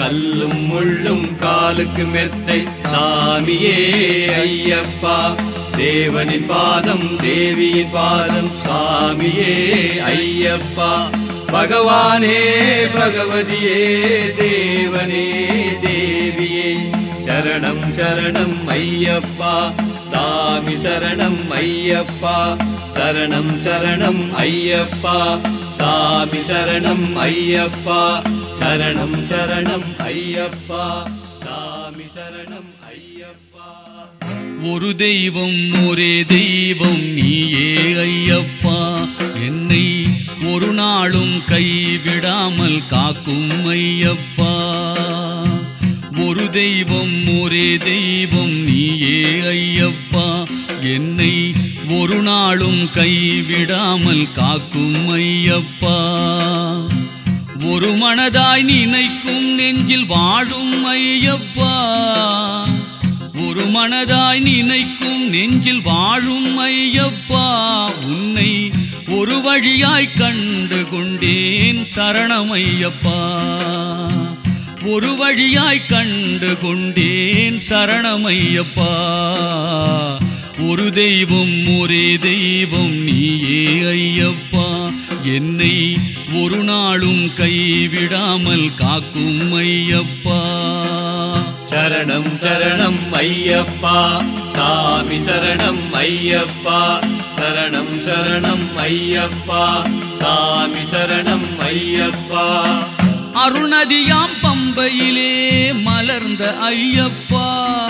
கல்லும் முள்ளும் காலுக்கு மெத்தை சாமியே ஐயப்பா தேவனின் பாதம் தேவியின் பாதம் சாமியே ஐயப்பா பகவானே பகவதியே தேவனே தேவியே சரணம் சரணம் ஐயப்பா சாமி சரணம் ஐயப்பா சரணம் சரணம் ஐயப்பா சாமி சரணம் ஐயப்பா சரணம் சரணம் ஐயப்பா சாமி சரணம் ஐயப்பா ஒரு தெய்வம் ஒரே தெய்வம் நீயே ஐயப்பா என்னை ஒரு நாளும் கைவிடாமல் காக்கும் ஐயப்பா ஒரு தெய்வம் ஒரே தெய்வம் நீயே ஐயப்பா என்னை ஒரு நாளும் கைவிடாமல் காக்கும் ஐயப்பா ஒரு மனதாய் நினைக்கும் நெஞ்சில் வாழும் ஐயப்பா ஒரு மனதாய் நினைக்கும் நெஞ்சில் வாழும் ஐயப்பா உன்னை ஒரு வழியாய் கண்டு கொண்டேன் சரணம் ஐயப்பா ஒரு வழியாய் கண்டு கொண்டேன் சரணம் ஐயப்பா ஒரு தெய்வம் ஒரே தெய்வம் நீயே ஐயப்பா என்னை ஒரு நாளும் கைவிடாமல் காக்கும் ஐயப்பா சரணம் சரணம் ஐயப்பா சாமி சரணம் ஐயப்பா சரணம் சரணம் ஐயப்பா சாமி சரணம் ஐயப்பா அருணதியாம் பம்பையிலே மலர்ந்த ஐயப்பா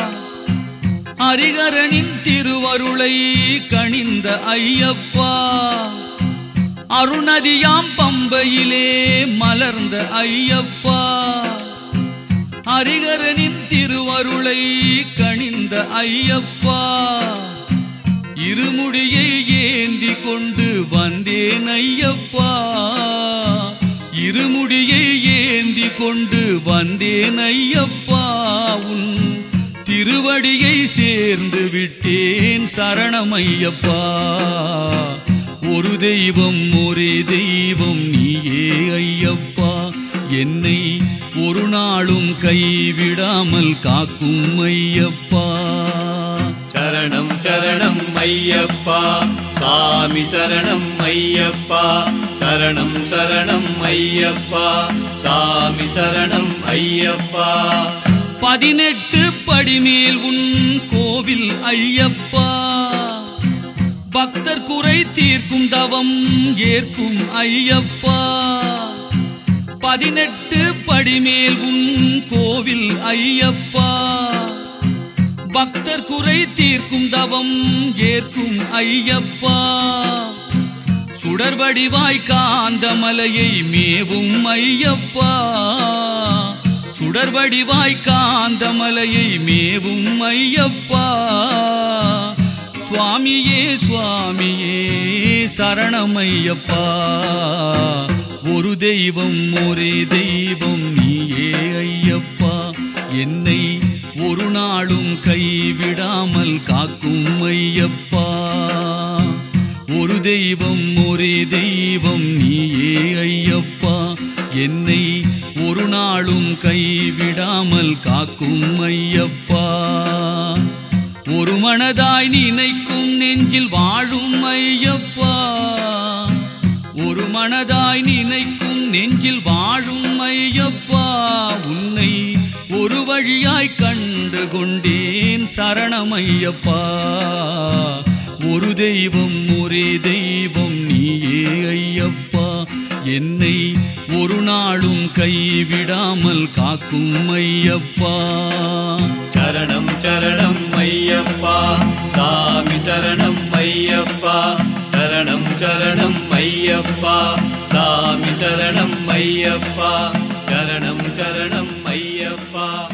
ஹரிகரனின் திருவருளை கணிந்த ஐயப்பா அருணதியாம் பம்பையிலே மலர்ந்த ஐயப்பா ஹரிகரனின் திருவருளை கணிந்த ஐயப்பா இருமுடியை ஏந்தி கொண்டு வந்தேன் ஐயப்பா இருமுடியை ஏந்தி கொண்டு வந்தேன் ஐயப்பா உன் திருவடியை சேர்ந்து விட்டேன் சரணம் ஐயப்பா ஒரு தெய்வம் ஒரே தெய்வம் நீயே ஐயப்பா என்னை ஒரு நாளும் கைவிடாமல் காக்கும் ஐயப்பா சரணம் சரணம் ஐயப்பா சாமி சரணம் ஐயப்பா சரணம் சரணம் ஐயப்பா சாமி சரணம் ஐயப்பா பதினெட்டு படிமேல் உன் கோவில் ஐயப்பா பக்தர் குறை தீர்க்கும் தவம் ஏற்கும் ஐயப்பா பதினெட்டு படிமேல் உன் கோவில் ஐயப்பா பக்தர் குறை தீர்க்கும் தவம் ஏற்கும் ஐயப்பா சுடர்வடிவாய் காந்த மலையை மேவும் ஐயப்பா சுடர்வடிவாய் காந்த மலையை மேவும் ஐயப்பா சுவாமியே சுவாமியே சரணமையப்பா ஒரு தெய்வம் ஒரே தெய்வம் நீயே ஐயப்பா என்னை ஒரு நாளும் கைவிடாமல் காக்கும் ஐயப்பா ஒரு தெய்வம் ஒரே தெய்வம் நீயே ஐயப்பா என்னை ஒரு நாளும் கைவிடாமல் காக்கும் ஐயப்பா ஒரு மனதாய் நினைக்கும் நெஞ்சில் வாழும் ஐயப்பா ஒரு மனதாய் நினைக்கும் நெஞ்சில் வாழும் ஐயப்பா உன்னை ஒரு வழியாய் கண்டு கொண்டேன் சரணம் ஐயப்பா ஒரு தெய்வம் ஒரே தெய்வம் நீயே ஐயப்பா என்னை ஒரு நாளும் கைவிடாமல் காக்கும் ஐயப்பா சரணம் சரணம் ஐயப்பா சாமி சரணம் ஐயப்பா சரணம் சரணம் ஐயப்பா சாமி சரணம் ஐயப்பா சரணம் சரணம் ஐயப்பா